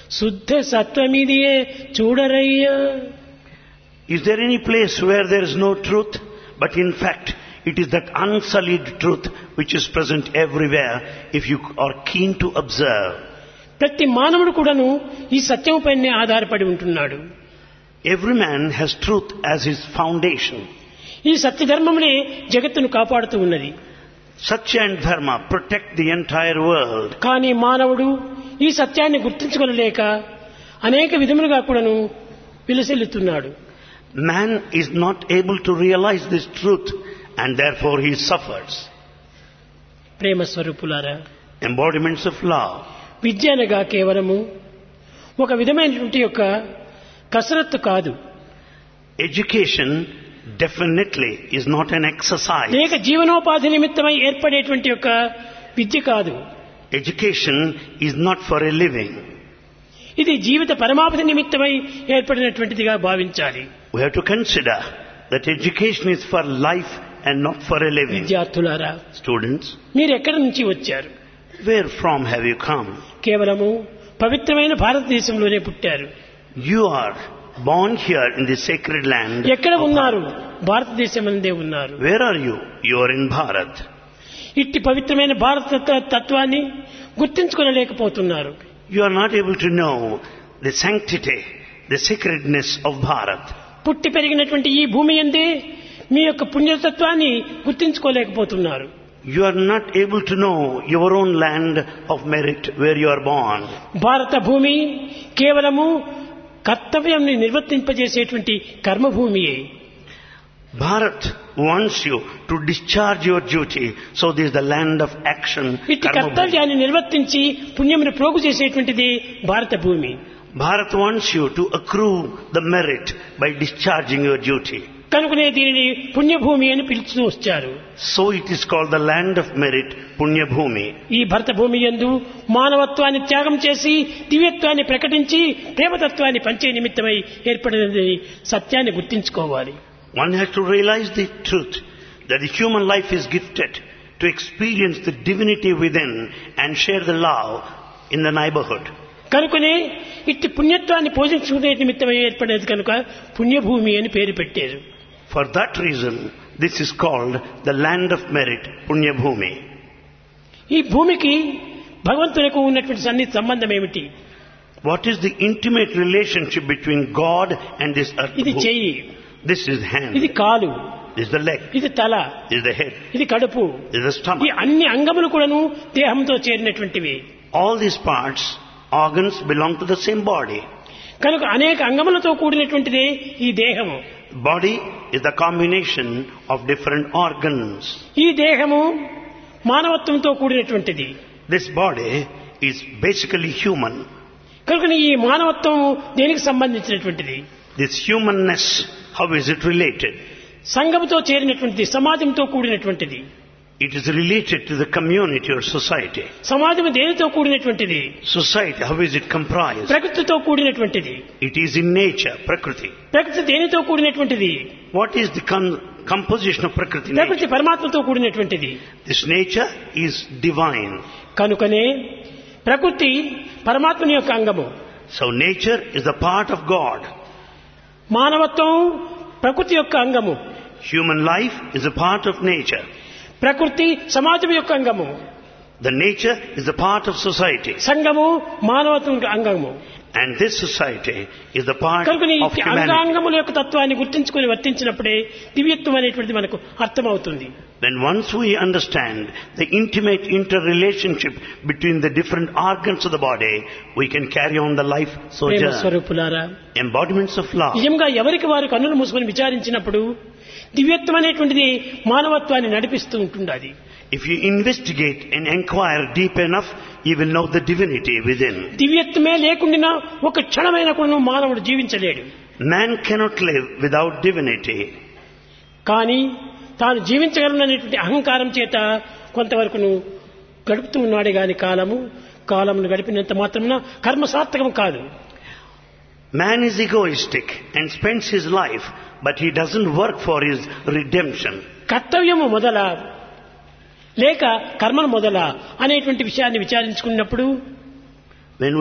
శుద్ధ సత్వమిదియే చూడరయ్యా Is there any place where there is no truth? But in fact, it is that unsullied truth which is present everywhere if you are keen to observe. ప్రతి మానవుడు కూడాను ఈ సత్యం పైనే ఆధారపడి ఉంటున్నాడు Every man has truth as his foundation. ఈ సత్యధర్మమునే జగత్తును కాపాడుతూ ఉన్నది Satya and Dharma protect the entire world. కానీ మానవుడు ఈ సత్యాన్ని గుర్తించుకొనలేక అనేక విధములుగా కూడాను విలసిల్లుతున్నాడు Man is not able to realize this truth and therefore he suffers. ప్రేమ స్వరూపులారా Embodiments of love. విద్య అనగా కేవలము ఒక విధమైనటువంటి యొక్క కసరత్తు కాదు Education definitely is not an exercise. లేక జీవనోపాధి నిమిత్తమై ఏర్పడేటువంటి యొక్క విద్య కాదు Education is not for a living. ఇది జీవిత పరమావధి నిమిత్తమై ఏర్పడినటువంటిదిగా భావించాలి We have to consider that education is for life and not for a living. విద్యార్థులారా Students, మీరు ఎక్కడి నుంచి వచ్చారు where from have you come? కేవలము పవిత్రమైన భారతదేశంలోనే పుట్టారు You are born here in the sacred land. ఎక్కడ ఉన్నారు భారతదేశం అందే ఉన్నారు Where are you? You are in Bharat. ఇట్టి పవిత్రమైన భారత తత్వ- తత్వాన్ని గుర్తించుకోలేకపోతున్నారు You are not able to know the sanctity, the sacredness of Bharat. పుట్టి పెరిగినటువంటి ఈ భూమి అందే మీ యొక్క పుణ్యతత్వాన్ని గుర్తించుకోలేకపోతున్నారు You are not able to know your own land of merit where you are born. భారత భూమి కేవలము కర్తవ్యంని నిర్వర్తింపజేసేటువంటి కర్మభూమియే Bharat wants you to discharge your duty, so this is the land of action. ఇట్టి karma bhumi. కర్తవ్యాన్ని నిర్వర్తించి పుణ్యమును ప్రోగు చేసేటువంటిది భారత భూమి Bharat wants you to accrue the merit by discharging your duty. కనుకనే దీనిని పుణ్యభూమి అని పిలుస్తూ వచ్చారు So it is called the land of merit, Punya Bhumi. ఈ భరత భూమి యందు మానవత్వాన్ని త్యాగం చేసి దివ్యత్వాన్ని ప్రకటించి ప్రేమతత్వాన్ని పంచే నిమిత్తమై ఏర్పడినది సత్యాన్ని గుర్తించుకోవాలి One has to realize the truth that the human life is gifted to experience the divinity within and share the love in the neighborhood. కనుకనే ఇట్టి పుణ్యత్వాన్ని పోషించుకునే నిమిత్తమై ఏర్పడేది కనుక పుణ్యభూమి అని పేరు పెట్టారు For that reason, this is called the land of merit, Punya Bhumi. ఈ భూమికి భగవంతునికి ఉన్నటువంటి సన్నిధి సంబంధం ఏమిటి What is the intimate relationship between God and this earth? ఇది bhumi? చెయ్యి This is hand. ఇది కాలు This is the leg. ఇది తల This is the head. ఇది కడుపు This is the ఈ stomach. అన్ని అంగములు కూడాను దేహంతో చేరినటువంటివి All these parts, organs belong to the same body. కనుక అనేక అంగములతో కూడినటువంటిదే ఈ దేహము Body is the combination of different organs. ఈ దేహము మానవత్వంతో కూడినటువంటిది This body is basically human. కనుక ఈ మానవత్వం దేనికి సంబంధించినటువంటిది This humanness, how is it related? సంఘముతో చేరినటువంటిది సమాజంతో కూడినటువంటిది It is related to the community or society. సమాజం దేనితో కూడినటువంటిది Society, how is it comprised? ప్రకృతితో కూడినటువంటిది It is in nature, Prakriti. ప్రకృతి దేనితో కూడినటువంటిది What is the com- composition of Prakriti ప్రకృతి nature? పరమాత్మతో కూడినటువంటిది This nature is divine. కనుకనే ప్రకృతి పరమాత్మని యొక్క అంగము So nature is the part of God. మానవత్వం ప్రకృతి యొక్క అంగము Human life is a part of nature. ప్రకృతి సమాజం యొక్క అంగము The nature is a part of society. సంఘము మానవత్వం యొక్క అంగము And this society is the part కనుక ఈ of humanity. అంగాంగముల యొక్క తత్వాన్ని గుర్తించుకొని వర్తించినప్పుడే దివ్యత్వం అనేటువంటిది మనకు అర్థమవుతుంది Then once we understand the intimate interrelationship between the different organs of the body, we can carry on the life Prema sojourn. స్వరూపులారా Embodiments of love. నిజంగా ఎవరికి వారు కన్నులు మూసుకొని విచారించినప్పుడు దివ్యత్వం అనేటువంటిది మానవత్వాన్ని నడిపిస్తూ ఉంటుండాలి If you investigate and inquire deep enough, you will know the divinity within. దివ్యత్వమే లేకుండా ఒక క్షణమైన కూడా మానవుడు జీవించలేడు Man cannot live without divinity. కానీ తాను జీవించగలననేటువంటి అహంకారం చేత కొంతవరకును గడుపుతూ ఉన్నాడే గాని కాలము కాలమును గడిపినంత మాత్రమున కర్మ సార్థకం కాదు Man is egoistic and spends his life, but he doesn't work for his redemption. కర్తవ్యము మొదల లేక కర్మను మొదల అనేటువంటి విషయాన్ని విచారించుకున్నప్పుడు